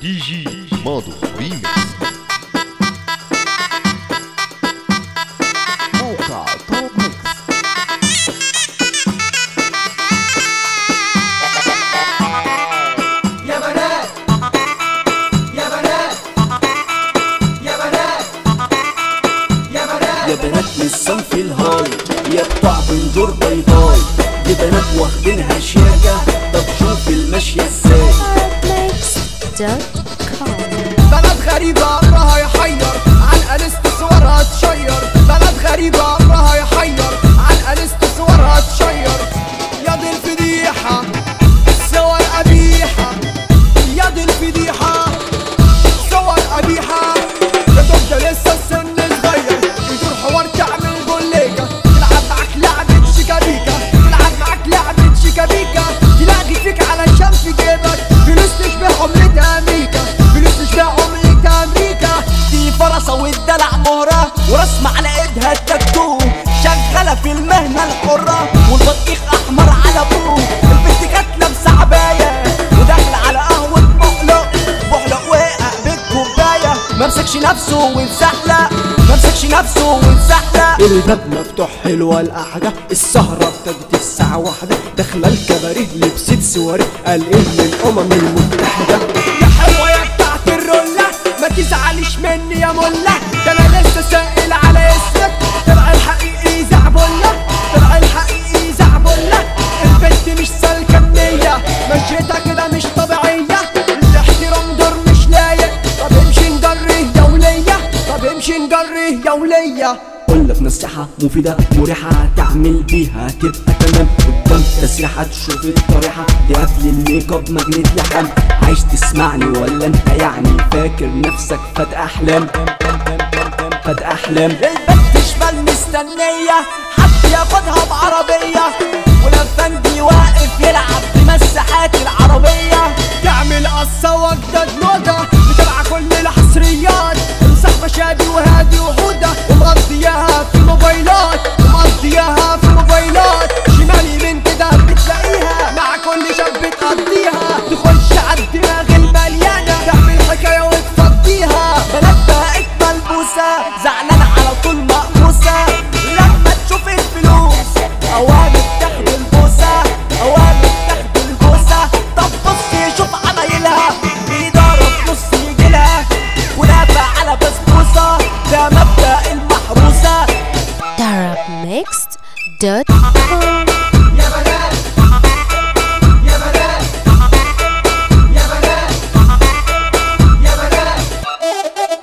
دي جي ماضو ريميكس موقع توب ميكس يا بنات يا بنات يا بنات يا بنات يا بنات من الصنف الهاي يا بتوع بنجور باي باي دي بنات واخدينها شياكة طب شوف الماشية ازاي Mix.com بلد غريبة أمرها يحير عن أنست صورها تشير بلد غريبة أمرها يحير عن أنست صورها تشير يا دي الفضيحة صور قبيحة يا دي الفضيحة صور قبيحة يا دوب ده لسه السن صغير يدور حوار تعمل بوليكا تلعب معاك لعبة شيكابيكا تلعب معاك لعبة شيكابيكا تلاقي فيك علشان في جيبك فلوس تشبه عملة أمريكا فلوس تشبه عملة أمريكا دي فرصة والدلع مهرة ورسمة على ايدها التاتو شغالة في المهنة الحرة والبطيخ احمر على ابوه البنت كانت لابسة عباية وداخلة على قهوة بقلق بقلق وقع بالكوباية ممسكش نفسه وانسحلق ممسكش نفسه وانسحلق الباب مفتوح حلوة القعدة السهرة ابتدت الساعة واحدة داخلة الكباريه لبست سواري قال ان الامم المتحدة يا حلوة يا بتاعت الرولة ما تزعليش مني يا ملة ده انا لسه سائل على اسمك طلع الحقيقي زعبلة طلع الحقيقي زعبلة البنت مش سالكة النية مشيتها كده مش طبيعية الاحترام دور مش لايق طب امشي نجري يا ولية طب امشي نجري يا ولية اقول لك نصيحة مفيدة مريحة تعمل بيها تبقى تمام قدام تسريحة تشوف الطريحة دي قبل الميك اب مجنة لحم عايز تسمعني ولا انت يعني فاكر نفسك فات احلام فات احلام البنت شمال مستنية حد ياخدها بعربية والافندي واقف يلعب بمساحات العربية تعمل قصة واجدد موضة متابعة كل الحصريات مصاحبة شادي وهادي وحودة ومقضياها في موبايلات ومقضياها في موبايلات شمال يمين كده بتلاقيها مع كل شاب بتقضيها تخش على الدماغ المليانة تعمل حكاية وتفضيها بنات بقت ملبوسة زعلانة على طول مقموسة لما تشوف الفلوس أوامر تاخد البوسة أوامر تاخد البوسة طب بص شوف عمايلها بيدارة فلوس يجيلها ونافع على بسبوسة ده مبدأ المحروسة Darabmixed.com يا بنات يا بنات يا بنات يا بنات